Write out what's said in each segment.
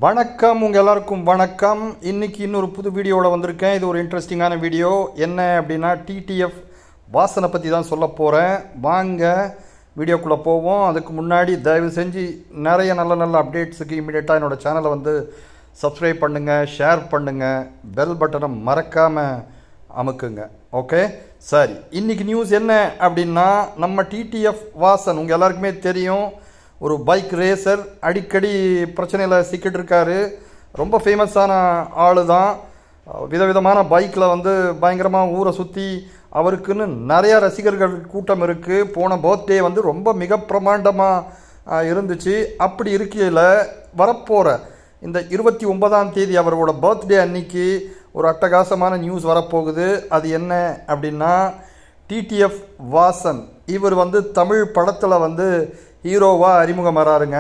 வணக்கம் உங்கள் எல்லாருக்கும் வணக்கம் இன்னைக்கு இன்னொரு புது வீடியோவோட வந்திருக்கேன் இது ஒரு இன்ட்ரெஸ்டிங்கான வீடியோ என்ன அப்படின்னா டிடிஎஃப் வாசனை பற்றி தான் சொல்ல போகிறேன் வாங்க வீடியோக்குள்ளே போவோம் அதுக்கு முன்னாடி தயவு செஞ்சு நிறைய நல்ல நல்ல அப்டேட்ஸுக்கு இமீடியட்டாக என்னோட சேனலை வந்து சப்ஸ்கிரைப் பண்ணுங்கள் ஷேர் பண்ணுங்கள் பெல் பட்டனை மறக்காமல் அமுக்குங்க ஓகே சரி இன்னைக்கு நியூஸ் என்ன அப்படின்னா நம்ம டிடிஎஃப் வாசன் உங்கள் எல்லாருக்குமே தெரியும் ஒரு பைக் ரேசர் அடிக்கடி பிரச்சனையில் சிக்கிட்டு இருக்காரு ரொம்ப ஃபேமஸான ஆளு தான் விதவிதமான பைக்கில் வந்து பயங்கரமாக ஊரை சுற்றி அவருக்குன்னு நிறையா ரசிகர்கள் கூட்டம் இருக்குது போன பர்த்டே வந்து ரொம்ப மிக பிரமாண்டமாக இருந்துச்சு அப்படி இருக்கையில் வரப்போகிற இந்த இருபத்தி ஒன்பதாம் தேதி அவரோட பர்த்டே அன்னைக்கு ஒரு அட்டகாசமான நியூஸ் வரப்போகுது அது என்ன அப்படின்னா டிடிஎஃப் வாசன் இவர் வந்து தமிழ் படத்தில் வந்து ஹீரோவாக அறிமுகம் வராருங்க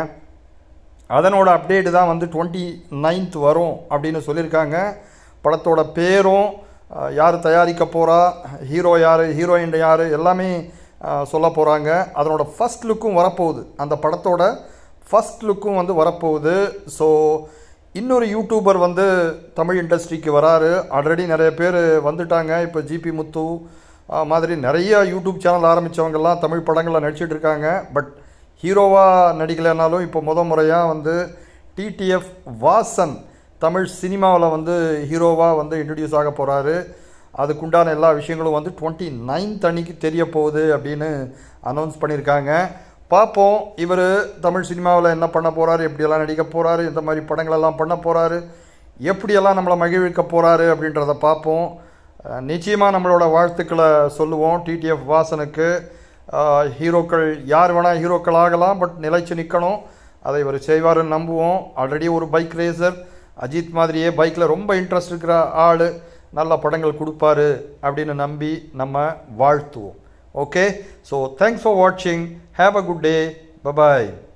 அதனோட அப்டேட்டு தான் வந்து டுவெண்ட்டி நைன்த் வரும் அப்படின்னு சொல்லியிருக்காங்க படத்தோட பேரும் அஹ், யார் தயாரிக்க போகிறா ஹீரோ யார் ஹீரோயின் யார் எல்லாமே அஹ், சொல்ல போகிறாங்க அதனோட ஃபஸ்ட் லுக்கும் வரப்போகுது அந்த படத்தோட ஃபஸ்ட் லுக்கும் வந்து வரப்போகுது ஸோ இன்னொரு யூடியூபர் வந்து தமிழ் இண்டஸ்ட்ரிக்கு வராரு ஆல்ரெடி நிறைய பேர் வந்துட்டாங்க இப்போ ஜிபி முத்து அஹ், மாதிரி நிறைய யூடியூப் சேனல் ஆரம்பித்தவங்கெல்லாம் தமிழ் படங்களில் நடிச்சிட்டு இருக்காங்க பட் ஹீரோவாக நடிக்கலைனாலும் இப்போ முத முறையாக வந்து டிடிஎஃப் வாசன் தமிழ் சினிமாவில் வந்து ஹீரோவாக வந்து இன்ட்ரடியூஸ் ஆக போகிறாரு அதுக்குண்டான எல்லா விஷயங்களும் வந்து டுவெண்ட்டி நைன்த் அன்னைக்கு தெரிய போகுது அப்படின்னு அனௌன்ஸ் பண்ணியிருக்காங்க பார்ப்போம் இவர் தமிழ் சினிமாவில் என்ன பண்ண போகிறாரு எப்படியெல்லாம் நடிக்க போகிறாரு எந்த மாதிரி படங்களெல்லாம் பண்ண போகிறாரு எப்படியெல்லாம் நம்மளை மகிழ்விக்க போகிறாரு அப்படின்றத பார்ப்போம் அஹ் நிச்சயமாக நம்மளோட வாழ்த்துக்களை சொல்லுவோம் டிடிஎஃப் வாசனுக்கு அஹ் ஹீரோக்கள் யார் வேணால் ஹீரோக்கள் ஆகலாம் பட் நிலைச்சு நிற்கணும் அதை இவர் செய்வாருன்னு நம்புவோம் ஆல்ரெடி ஒரு பைக் ரேசர் அஜித் மாதிரியே பைக்கில் ரொம்ப இன்ட்ரெஸ்ட் இருக்கிற ஆள் நல்ல படங்கள் கொடுப்பாரு அப்படின்னு நம்பி நம்ம வாழ்த்துவோம் ஓகே ஸோ தேங்க்ஸ் ஃபார் வாட்சிங் have a good day bye bye